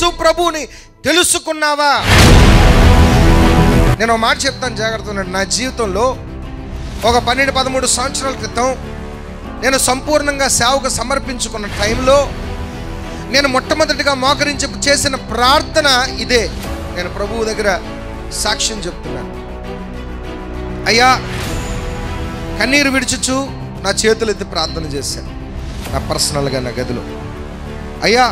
యేసు ప్రభువుని తెలుసుకున్నావా నేను ఒక మాట చెప్తాను జాగ్రత్త ఉండండి. నా జీవితంలో ఒక పన్నెండు పదమూడు సంవత్సరాల క్రితం నేను సంపూర్ణంగా సేవకు సమర్పించుకున్న టైంలో నేను మొట్టమొదటిగా మోకరించి చేసిన ప్రార్థన ఇదే నేను ప్రభువు దగ్గర సాక్ష్యం చెప్తున్నాను అయ్యా కన్నీరు విడిచుచు నా చేతులు ఎత్తి ప్రార్థన చేశాను నా పర్సనల్గా నా గదిలో అయ్యా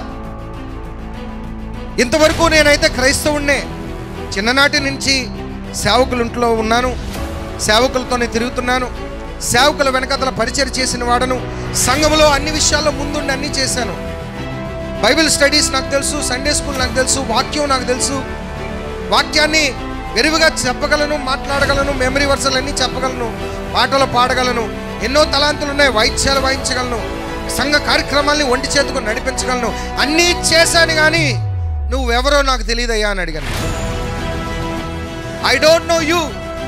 ఇంతవరకు నేనైతే క్రైస్తవుణ్ణే చిన్ననాటి నుంచి సేవకుల ఇంట్లో ఉన్నాను సేవకులతోనే తిరుగుతున్నాను సేవకుల వెనకతల పరిచయం చేసిన వాడను సంఘంలో అన్ని విషయాల్లో ముందుండి అన్నీ చేశాను బైబిల్ స్టడీస్ నాకు తెలుసు సండే స్కూల్ నాకు తెలుసు వాక్యం నాకు తెలుసు వాక్యాన్ని విరివిగా చెప్పగలను మాట్లాడగలను మెమరీ వర్సలు అన్నీ చెప్పగలను పాటలు పాడగలను ఎన్నో తలాంతులు ఉన్నాయి వాయిద్యాలు వాయించగలను సంఘ కార్యక్రమాల్ని ఒంటి చేతుకు నడిపించగలను అన్నీ చేశాను కానీ నువ్వెవరో నాకు తెలియదయ్యా అని అడిగాను I don't know you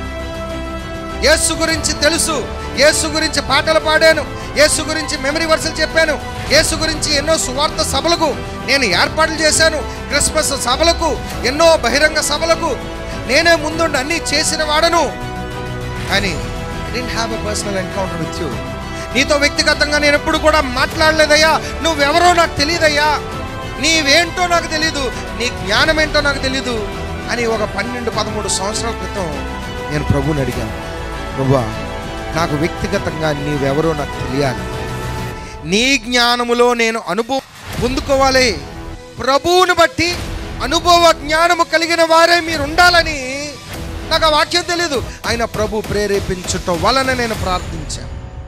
Yesu గురించి తెలుసు యేసు గురించి పాటలు పాడాను యేసు గురించి మెమరీ వర్సలు చెప్పాను యేసు గురించి ఎన్నో సువార్త సభలకు నేను ఏర్పాట్లు చేశాను క్రిస్మస్ సభలకు ఎన్నో బహిరంగ సభలకు నేనే ముందుండి అన్నీ చేసిన వాడను కానీ I didn't have a personal encounter with you నీతో వ్యక్తిగతంగా నేను ఎప్పుడు కూడా మాట్లాడలేదయ్యా నువ్వెవరో నాకు తెలియదయ్యా నీవేంటో నాకు తెలియదు నీ జ్ఞానం ఏంటో నాకు తెలియదు అని ఒక పన్నెండు పదమూడు సంవత్సరాల క్రితం నేను ప్రభువుని అడిగాను ప్రభువా నాకు వ్యక్తిగతంగా నీవెవరో నాకు తెలియాలి నీ జ్ఞానములో నేను అనుభవం పొందుకోవాలి ప్రభువుని బట్టి అనుభవ జ్ఞానము కలిగిన వారే మీరు ఉండాలని నాకు ఆ వాక్యం తెలియదు ఆయన ప్రభు ప్రేరేపించటం వలన నేను ప్రార్థించాను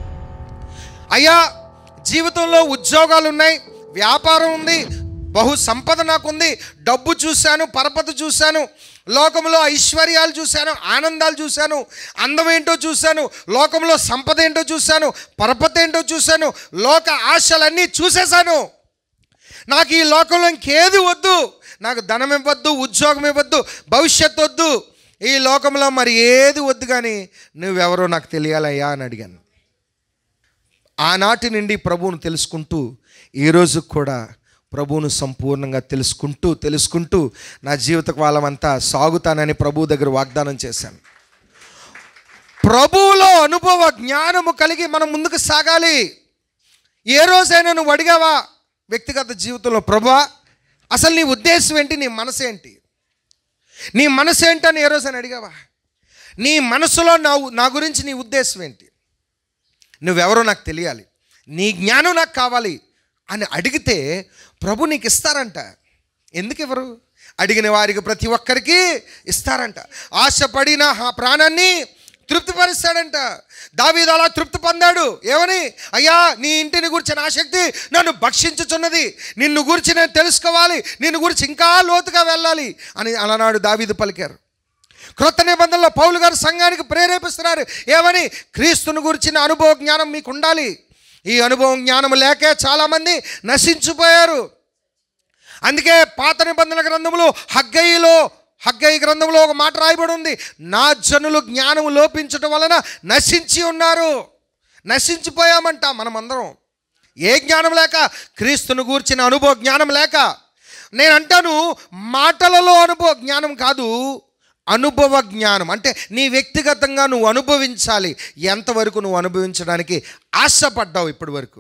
అయ్యా జీవితంలో ఉద్యోగాలు ఉన్నాయి వ్యాపారం ఉంది బహు సంపద నాకుంది డబ్బు చూశాను పరపతి చూశాను లోకంలో ఐశ్వర్యాలు చూశాను ఆనందాలు చూశాను అందం ఏంటో చూశాను లోకంలో సంపద ఏంటో చూశాను పరపతి ఏంటో చూశాను లోక ఆశలన్నీ చూసేశాను నాకు ఈ లోకంలో ఇంకేది వద్దు నాకు ధనం ఇవ్వద్దు ఉద్యోగం ఇవ్వద్దు భవిష్యత్తు వద్దు ఈ లోకంలో మరి ఏది వద్దు కానీ నువ్వెవరో నాకు తెలియాలయ్యా అని అడిగాను ఆనాటి నుండి ప్రభువును తెలుసుకుంటూ ఈరోజు కూడా ప్రభువును సంపూర్ణంగా తెలుసుకుంటూ తెలుసుకుంటూ నా జీవిత కాలమంతా సాగుతానని ప్రభువు దగ్గర వాగ్దానం చేశాను ప్రభువులో అనుభవ జ్ఞానము కలిగి మనం ముందుకు సాగాలి ఏ రోజైనా నువ్వు అడిగావా వ్యక్తిగత జీవితంలో ప్రభా అసలు నీ ఉద్దేశం ఏంటి నీ మనసు ఏంటి నీ మనసు ఏంటని ఏ రోజైనా అడిగావా నీ మనసులో నా నా గురించి నీ ఉద్దేశం ఏంటి నువ్వెవరో నాకు తెలియాలి నీ జ్ఞానం నాకు కావాలి అని అడిగితే ప్రభు నీకు ఇస్తారంట ఎందుకు ఇవ్వరు అడిగిన వారికి ప్రతి ఒక్కరికి ఇస్తారంట ఆశపడిన ఆ ప్రాణాన్ని తృప్తిపరుస్తాడంట దావీదు అలా తృప్తి పొందాడు ఏమని అయ్యా నీ ఇంటిని గురించిన ఆసక్తి నన్ను భక్షించుచున్నది నిన్ను గురించి నేను తెలుసుకోవాలి నిన్ను గురించి ఇంకా లోతుగా వెళ్ళాలి అని అలనాడు దావీదు పలికారు క్రొత్త నిబంధనలో పౌలు గారు సంఘానికి ప్రేరేపిస్తున్నారు ఏమని క్రీస్తుని గురించిన అనుభవ జ్ఞానం మీకు ఉండాలి ఈ అనుభవం జ్ఞానం లేకే చాలామంది నశించిపోయారు అందుకే పాత నిబంధనల గ్రంథంలో హగ్గయిలో హగ్గయి గ్రంథంలో ఒక మాట రాయబడి ఉంది నా జనులు జ్ఞానం లోపించటం వలన నశించి ఉన్నారు నశించిపోయామంట మనమందరం ఏ జ్ఞానం లేక క్రీస్తును గూర్చిన అనుభవ జ్ఞానం లేక నేను అంటాను మాటలలో అనుభవ జ్ఞానం కాదు అనుభవ జ్ఞానం అంటే నీ వ్యక్తిగతంగా నువ్వు అనుభవించాలి ఎంతవరకు నువ్వు అనుభవించడానికి ఆశపడ్డావు ఇప్పటి వరకు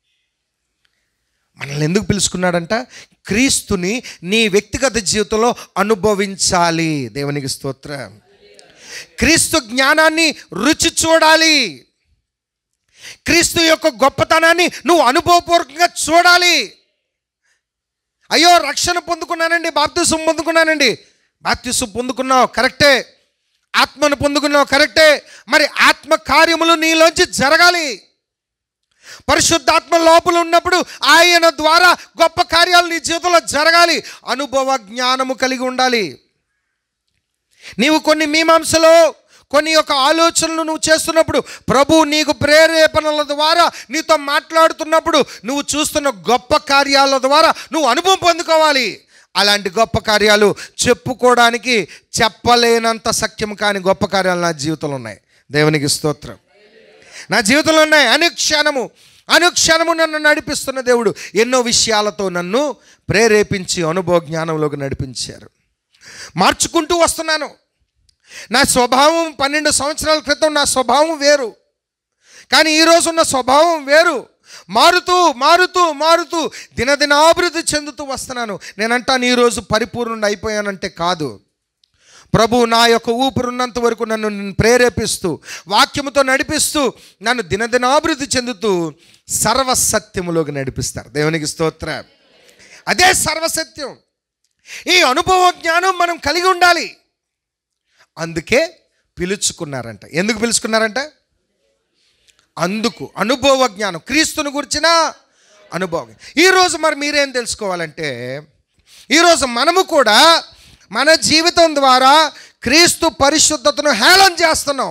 మనల్ని ఎందుకు పిలుచుకున్నాడంట క్రీస్తుని నీ వ్యక్తిగత జీవితంలో అనుభవించాలి దేవునికి స్తోత్రం క్రీస్తు జ్ఞానాన్ని రుచి చూడాలి క్రీస్తు యొక్క గొప్పతనాన్ని నువ్వు అనుభవపూర్వకంగా చూడాలి అయ్యో రక్షణ పొందుకున్నానండి బాప్తిసం పొందుకున్నానండి బాప్తిసం పొందుకున్నావు కరెక్టే ఆత్మను పొందుకున్నావు కరెక్టే మరి ఆత్మ కార్యములు నీలోంచి జరగాలి పరిశుద్ధాత్మ లోపల ఉన్నప్పుడు ఆయన ద్వారా గొప్ప కార్యాలు నీ జీవితంలో జరగాలి అనుభవ జ్ఞానము కలిగి ఉండాలి నీవు కొన్ని మీమాంసలో కొన్ని యొక్క ఆలోచనలు నువ్వు చేస్తున్నప్పుడు ప్రభు నీకు ప్రేరేపణల ద్వారా నీతో మాట్లాడుతున్నప్పుడు నువ్వు చూస్తున్న గొప్ప కార్యాల ద్వారా నువ్వు అనుభవం పొందుకోవాలి అలాంటి గొప్ప కార్యాలు చెప్పుకోవడానికి చెప్పలేనంత సఖ్యం కాని గొప్ప కార్యాలు నా జీవితంలో ఉన్నాయి దేవునికి స్తోత్రం నా జీవితంలో ఉన్నాయి అనుక్షణము అనుక్షణము నన్ను నడిపిస్తున్న దేవుడు ఎన్నో విషయాలతో నన్ను ప్రేరేపించి అనుభవ జ్ఞానంలోకి నడిపించారు మార్చుకుంటూ వస్తున్నాను నా స్వభావం పన్నెండు సంవత్సరాల క్రితం నా స్వభావం వేరు కానీ ఈరోజు ఉన్న స్వభావం వేరు మారుతూ మారుతూ మారుతూ దినదినాభివృద్ధి చెందుతూ వస్తున్నాను నేనంటాను ఈరోజు పరిపూర్ణుడు అయిపోయానంటే కాదు ప్రభు నా యొక్క ఊపిరున్నంత వరకు నన్ను ప్రేరేపిస్తూ వాక్యముతో నడిపిస్తూ నన్ను దినదినాభివృద్ధి చెందుతూ సర్వసత్యములోకి నడిపిస్తారు దేవునికి స్తోత్ర అదే సర్వసత్యం ఈ అనుభవ జ్ఞానం మనం కలిగి ఉండాలి అందుకే పిలుచుకున్నారంట ఎందుకు పిలుచుకున్నారంట అందుకు అనుభవ జ్ఞానం క్రీస్తుని గురించిన అనుభవం ఈరోజు మరి మీరేం తెలుసుకోవాలంటే ఈరోజు మనము కూడా మన జీవితం ద్వారా క్రీస్తు పరిశుద్ధతను హేళన చేస్తున్నాం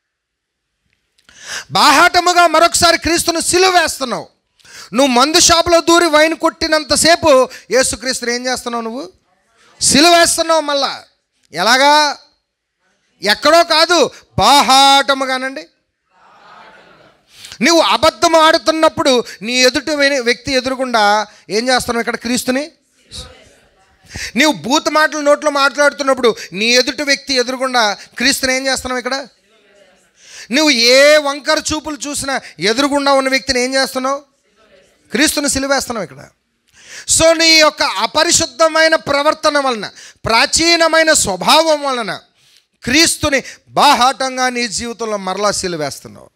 బాహాటముగా మరొకసారి క్రీస్తును సిలువ వేస్తున్నావు నువ్వు మందు షాపులో దూరి వైన్ కొట్టినంతసేపు యేసుక్రీస్తుని ఏం చేస్తున్నావు నువ్వు సిలువ వేస్తున్నావు మళ్ళా ఎలాగా ఎక్కడో కాదు బాహాటముగానండి నువ్వు అబద్ధం ఆడుతున్నప్పుడు నీ ఎదుటి వె- వ్యక్తి ఎదురుగుండా ఏం చేస్తున్నావు ఇక్కడ క్రీస్తుని నీవు బూత్ మాటలు నోట్లో మాట్లాడుతున్నప్పుడు నీ ఎదుటి వ్యక్తి ఎదురుగుండా క్రీస్తుని ఏం చేస్తున్నావు ఇక్కడ నువ్వు ఏ వంకర చూపులు చూసినా ఎదురుగుండా ఉన్న వ్యక్తిని ఏం చేస్తున్నావు క్రీస్తుని సిలివేస్తున్నావు ఇక్కడ సో నీ యొక్క అపరిశుద్ధమైన ప్రవర్తన వలన ప్రాచీనమైన స్వభావం వలన క్రీస్తుని బాహాటంగా నీ జీవితంలో మరలా సిలివేస్తున్నావు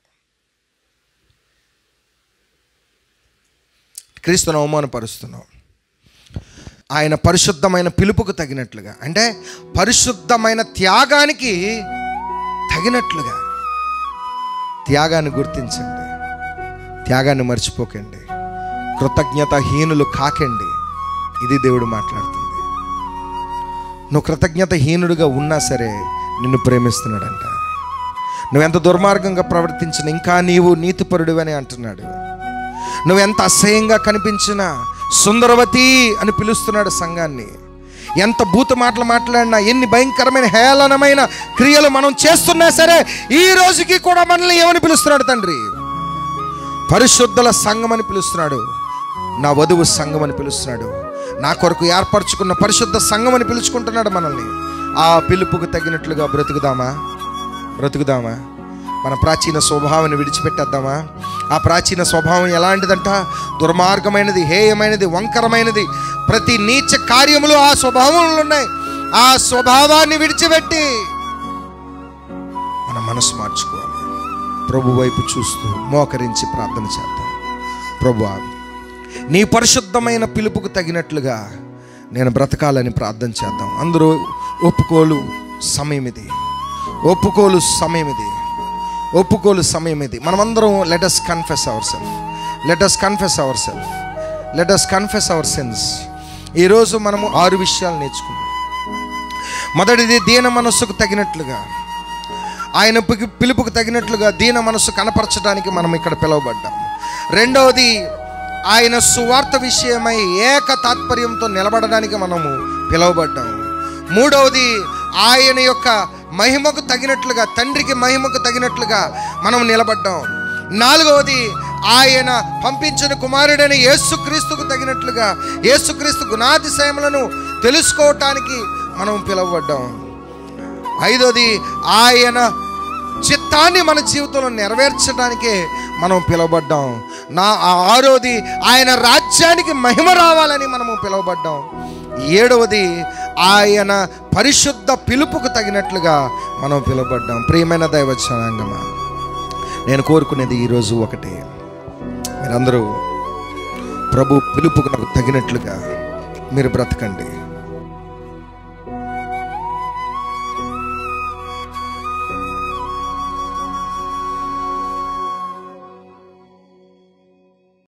క్రీస్తును అవమానపరుస్తున్నావు ఆయన పరిశుద్ధమైన పిలుపుకు తగినట్లుగా అంటే పరిశుద్ధమైన త్యాగానికి తగినట్లుగా త్యాగాన్ని గుర్తించండి త్యాగాన్ని మర్చిపోకండి కృతజ్ఞతహీనులు కాకండి ఇది దేవుడు మాట్లాడుతుంది నువ్వు కృతజ్ఞతహీనుడిగా ఉన్నా సరే నిన్ను ప్రేమిస్తున్నాడంట నువ్వెంత దుర్మార్గంగా ప్రవర్తించిన ఇంకా నీవు నీతిపరుడివని అంటున్నాడు నువ్వెంత అసహ్యంగా కనిపించినా సుందరవతి అని పిలుస్తున్నాడు సంఘాన్ని ఎంత భూత మాటలు మాట్లాడినా ఎన్ని భయంకరమైన హేళనమైన క్రియలు మనం చేస్తున్నా సరే ఈ రోజుకి కూడా మనల్ని ఏమని పిలుస్తున్నాడు తండ్రి పరిశుద్ధుల సంఘం అని పిలుస్తున్నాడు నా వధువు సంఘం అని పిలుస్తున్నాడు నా కొరకు ఏర్పరచుకున్న పరిశుద్ధ సంఘం అని పిలుచుకుంటున్నాడు మనల్ని ఆ పిలుపుకు తగినట్లుగా బ్రతుకుదామా బ్రతుకుదామా మన ప్రాచీన స్వభావాన్ని విడిచిపెట్టేద్దామా ఆ ప్రాచీన స్వభావం ఎలాంటిదంట దుర్మార్గమైనది హేయమైనది వంకరమైనది ప్రతి నీచ కార్యములు ఆ స్వభావంలో ఉన్నాయి ఆ స్వభావాన్ని విడిచిపెట్టి మన మనసు మార్చుకోవాలి ప్రభు వైపు చూస్తూ మోకరించి ప్రార్థన చేద్దాం ప్రభు నీ పరిశుద్ధమైన పిలుపుకు తగినట్లుగా నేను బ్రతకాలని ప్రార్థన చేద్దాం అందరూ ఒప్పుకోలు సమయం ఇది ఒప్పుకోలు సమయం ఇది ఒప్పుకోలు సమయం ఇది మనమందరం let us confess our self let us confess our self let us confess our sins ఈరోజు మనము ఆరు విషయాలు నేర్చుకున్నాం మొదటిది దీన మనస్సుకు తగినట్లుగా ఆయన పిలుపు- పిలుపుకు తగినట్లుగా దీన మనస్సు కనపరచడానికి మనం ఇక్కడ పిలువబడ్డాం రెండవది ఆయన సువార్త విషయమై ఏక తాత్పర్యంతో నిలబడడానికి మనము పిలువబడ్డాం మూడవది ఆయన యొక్క మహిమకు తగినట్లుగా తండ్రికి మహిమకు తగినట్లుగా మనం నిలబడ్డాం నాలుగవది ఆయన పంపించిన కుమారుడైన యేసుక్రీస్తుకు తగినట్లుగా యేసుక్రీస్తు గుణాతిశయములను తెలుసుకోవటానికి మనం పిలువబడ్డాం ఐదోది ఆయన చిత్తాన్ని మన జీవితంలో నెరవేర్చడానికే మనం పిలువబడ్డాం నా ఆ ఆరోది ఆయన రాజ్యానికి మహిమ రావాలని మనము పిలువబడ్డాం ఏడవది ఆయన పరిశుద్ధ పిలుపుకు తగినట్లుగా మనం పిలువబడ్డాం ప్రియమైన దైవ జనాంగమా నేను కోరుకునేది ఈరోజు ఒకటే మీరందరూ ప్రభు పిలుపుకు నాకు తగినట్లుగా మీరు బ్రతకండి